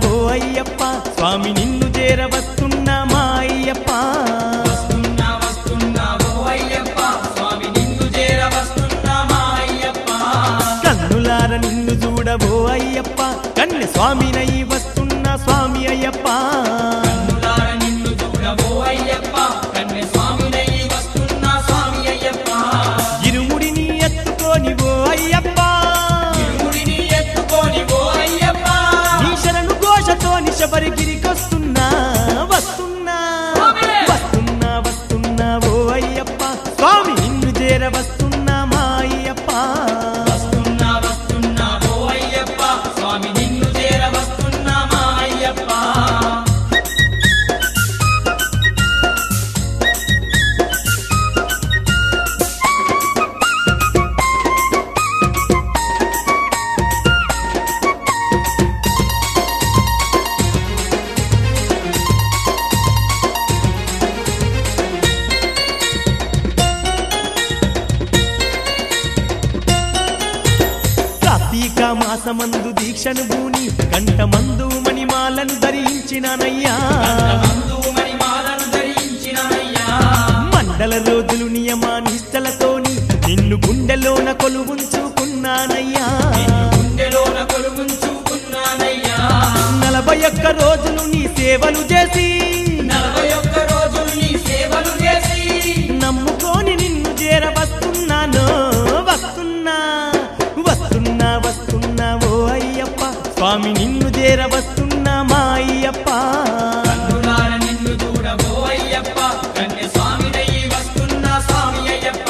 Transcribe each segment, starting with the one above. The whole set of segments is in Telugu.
ఓ అయ్యప్ప స్వామి నిన్ను చేర వస్తున్నా మా అయ్యప్ప వస్తున్నా వస్తున్నా ఓ అయ్యప్ప స్వామి నిన్ను చేర వస్తున్నా మా అయ్యప్ప కన్నులార నిన్ను చూడవో అయ్యప్ప కన్య స్వామినై వస్తున్నా స్వామి అయ్యప్ప కన్నులార నిన్ను చూడవో అయ్యప్ప కన్య స్వామినై వస్తున్నా స్వామి అయ్యప్ప ఇరుముడిని ఎత్తుకొని ఓ అయ్యప్ప ఇరుముడిని ఎత్తుకొని ఓ అయ్యప్ప నీ శరణు ఘోషతో నిశబరిగిరికొస్తున్నా వస్తున్నా వస్తున్నా వస్తున్నా ఓ అయ్యప్ప స్వామి నిన్ను చేర వస్తున్నా మా అయ్యప్ప వస్తున్నా వస్తున్నా ఓ అయ్యప్ప స్వామి నిన్ను చేర వస్తున్నా మా అయ్యప్ప కార్తీక మాసమందు దీక్షను భూని కంఠమందు మణిమాలను ధరించినానయ్యా మందు మణిమాలను ధరించినయ్యా మండల రోజులు నియమ నిష్టలతోని నిన్ను గుండెలోన కొలువుంచుకున్నానయ్యా గుండెలోన కొలుగుంచుకున్నానయ్యా నలభై ఒక్క రోజులు నీ సేవలు చేసి నలభై ఒక్క రోజులు నీ సేవలు చేసి నమ్ముకొని నిన్ను చేర వస్తున్నాను వస్తున్నా వస్తున్నా వస్తున్నా ఓ అయ్యప్ప స్వామి నిన్ను చేర వస్తున్నా మా అయ్యప్ప కన్నులార నిన్ను చూడబో అయ్యప్ప కన్య స్వామినయ్యి వస్తున్నా స్వామి అయ్యప్ప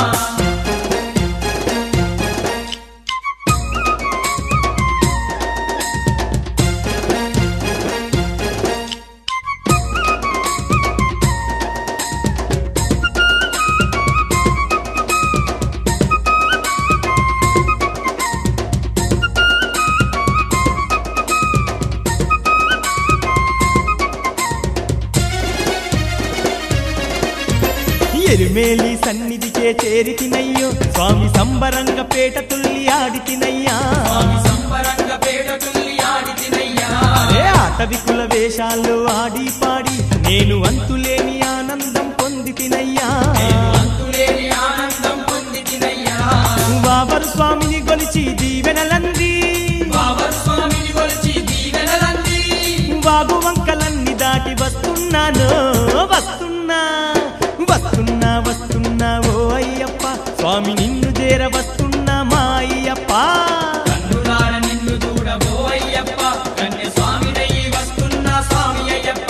ఎరుమేలి సన్నిధికే చేరితినయ్యో స్వామి సంబరంగ పేట తుల్లి ఆడితినయ్యా స్వామి సంబరంగ పేట తుల్లి ఆడితినయ్యా అరే ఆటవికుల వేషాల్లో ఆడి పాడి నేను అంతులేని ఆనందం పొందితినయ్యా నేను అంతులేని ఆనందం పొందితినయ్యా వావరు స్వామిని గొలిచి దీవెనలంది బాబర్ స్వామిని కొలిచి దీవెనలంది వాగు వంకలన్నీ దాటి వస్తున్నాను వస్తున్నా వస్తున్నా వస్తున్నా ఓ అయ్యప్ప స్వామి నిన్ను చేర వస్తున్నా మా అయ్యప్ప కన్నులార నిన్ను చూడబో అయ్యప్ప కన్య స్వామినయ్యి వస్తున్నా స్వామి అయ్యప్ప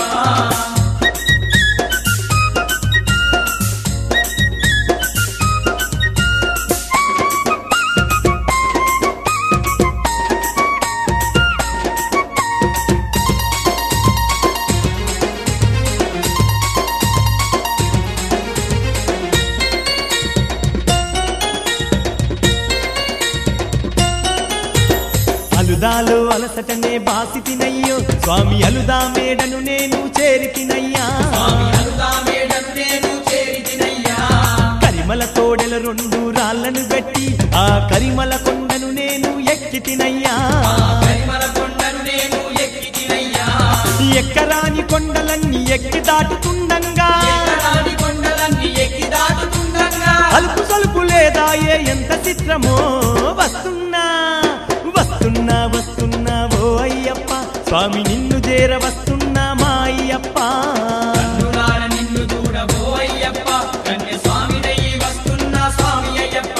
అలుదాలో అలసటనే బాసి తినయ్యో స్వామి అలుదా మేడను నేను చేరితినయ్యా స్వామి అరుదా మేడను నేను చేరితినయ్యా కరిమల తోడెల రెండు రాళ్లను గట్టి ఆ కరిమల కొండను నేను ఎక్కితినయ్యా పరిమళ కొండను నేను ఎక్కితినయ్యా ఎక్కరాని కొండలన్నీ ఎక్కి దాటుతుండంగా ఎక్కడాని కొండలన్నీ ఎక్కి దాటుతుండగా అలుపు సలుపు లేదా ఏ ఎంత చిత్రమో వస్తున్నా వస్తున్నా వస్తున్నా ఓ అయ్యప్ప స్వామి నిన్ను చేర వస్తున్నా మా అయ్యప్ప కన్నులార నిన్ను చూడబో అయ్యప్ప కన్య స్వామినయ్యి వస్తున్నా స్వామి అయ్యప్ప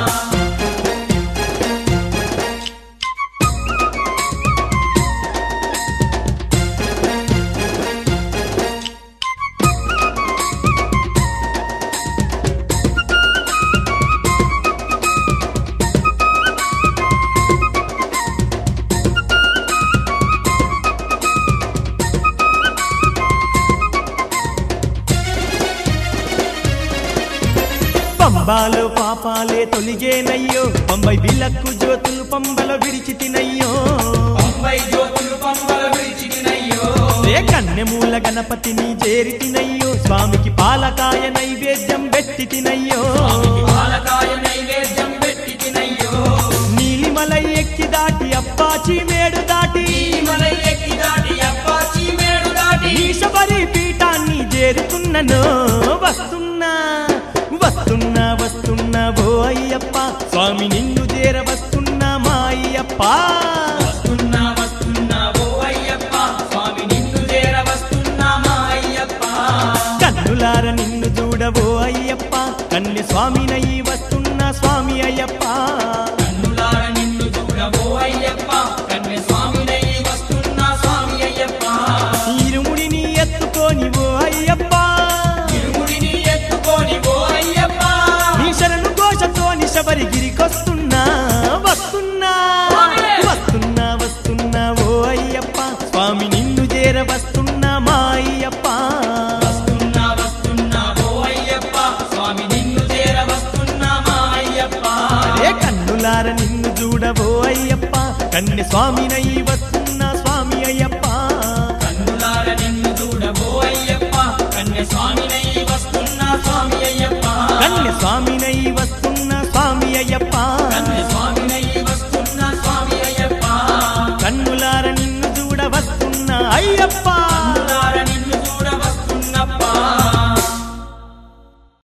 పంబాలో పాపాలే తొలిగేనయ్యో పంబై విలక్కు జ్యోతులు పంబలో విడిచి తినయ్యో పంబై జ్యోతులు పంబల విడిచినయ్యో రే కన్నెమూల గణపతిని చేరి తినయ్యో స్వామికి పాలకాయ నైవేద్యం పెట్టి తినయ్యో పాలకాయ నైవేద్యం పెట్టి తినయ్యో నీలిమలై ఎక్కి దాటి అప్పాచి మేడు దాటి మలై ఎక్కి వచ్చిననో వస్తున్నా వస్తున్నా వస్తున్నా ఓ అయ్యప్ప స్వామి నిన్ను చేర వస్తున్నా మా అయ్యప్ప వస్తున్నా వస్తున్నా ఓ అయ్యప్ప స్వామి నిన్ను చేర వస్తున్నా మా అయ్యప్ప కన్నులార నిన్ను చూడవో అయ్యప్ప కన్ను స్వామినై వస్తున్నా స్వామి అయ్యప్ప కన్నులార నిన్ను చూడవో అయ్యప్ప కన్య స్వామినై వస్తున్నా స్వామి అయ్యప్ప ఇరుముడిని ఎత్తుకొని ఓ అయ్యప్ప ఇరుముడిని ఎత్తుకొని ఓ అయ్యప్ప నీ శరణు ఘోషతోని శబరిగిరికొస్తున్నా వస్తున్నా వస్తున్నా వస్తున్నా ఓ అయ్యప్ప స్వామి నిన్ను చేర వస్తున్నా మా అయ్యప్ప వస్తున్నా వస్తున్నా ఓ అయ్యప్ప స్వామి నిన్ను చేర వస్తున్నా మా అయ్యప్ప ఏ కన్నులార నిన్ను చూడవో అయ్యప్ప కన్నె స్వామినై వస్తున్నా స్వామి అయ్యప్ప కన్నులార నిన్ను చూడబో అయ్యప్ప కన్య స్వామినై వస్తున్నా స్వామి అయ్యప్ప కన్నె స్వామినై వస్తున్నా